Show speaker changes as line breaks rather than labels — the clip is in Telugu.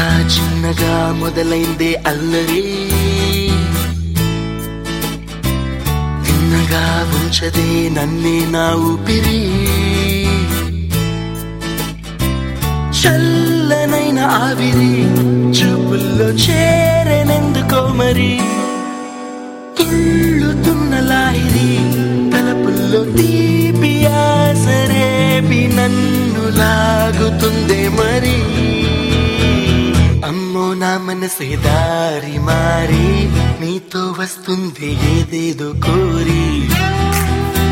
ఇంకా చిన్నగా మొదలైందే అల్లరి తిన్నగా ఉంచదే నన్నే నా ఊపిరి చల్లనైన ఆవిరి చూపుల్లో చేరనెందుకో మరి తుళ్ళుతున్న లాహిరి తలపుల్లో తీపి ఆసరేపి నన్ను లాగుతుందే మరి అమ్మో నా మనసే దారి మారి నీతో వస్తుంది ఏదేదో కోరి